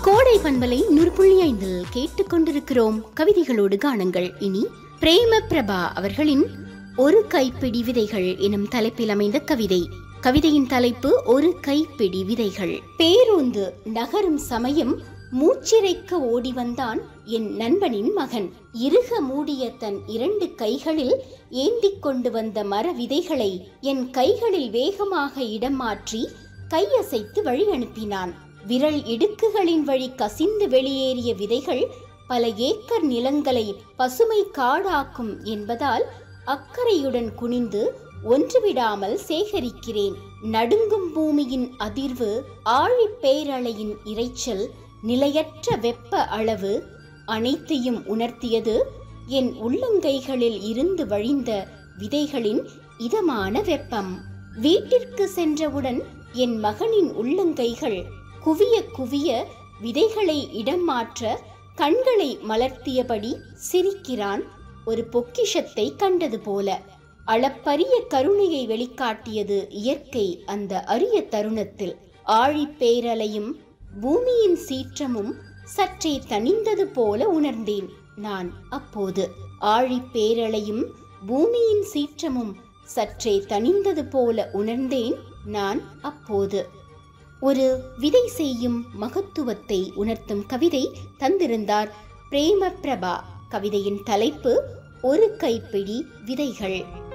கோடை பண்பலை நூறு புள்ளி ஐந்தில் கேட்டுக்கொண்டிருக்கிறோம் கவிதைகளோடு காணுங்கள் இனி பிரேம பிரபா அவர்களின் ஒரு கைப்பிடி விதைகள் எனும் தலைப்பில் அமைந்த கவிதை கவிதையின் தலைப்பு ஒரு கைப்பிடி விதைகள் பேருந்து நகரும் சமயம் மூச்சிறைக்க ஓடி வந்தான் என் நண்பனின் மகன் இறுக மூடிய தன் இரண்டு கைகளில் ஏந்திக் கொண்டு வந்த மர விதைகளை என் கைகளில் வேகமாக இடம் மாற்றி கையசைத்து வழி அனுப்பினான் விரல் இடுக்குகளின் வழி கசிந்து வெளியேறிய விதைகள் பல ஏக்கர் நிலங்களை பசுமை காடாக்கும் என்பதால் அக்கறையுடன் குனிந்து ஒன்றுவிடாமல் சேகரிக்கிறேன் நடுங்கும் பூமியின் அதிர்வு ஆழிப் பேரலையின் இரைச்சல் நிலையற்ற வெப்ப அளவு அனைத்தையும் உணர்த்தியது என் உள்ளங்கைகளில் இருந்து வழிந்த விதைகளின் இதமான வெப்பம் வீட்டிற்கு சென்றவுடன் என் மகனின் உள்ளங்கைகள் குவிய குவிய விதைகளை இடம் மாற்ற கண்களை மலர்த்தியபடி சிரிக்கிறான் ஒரு பொக்கிஷத்தை கண்டது போல அளப்பரிய கருணையை வெளிக்காட்டியது இயற்கை அந்த அரிய தருணத்தில் ஆழிப்பேரலையும் பூமியின் சீற்றமும் சற்றே தணிந்தது போல உணர்ந்தேன் நான் அப்போது ஆழிப்பேரலையும் பூமியின் சீற்றமும் சற்றே தணிந்தது போல உணர்ந்தேன் நான் அப்போது ஒரு விதை செய்யும் மகத்துவத்தை உணர்த்தும் கவிதை தந்திருந்தார் பிரேம பிரபா கவிதையின் தலைப்பு ஒரு கைப்பிடி விதைகள்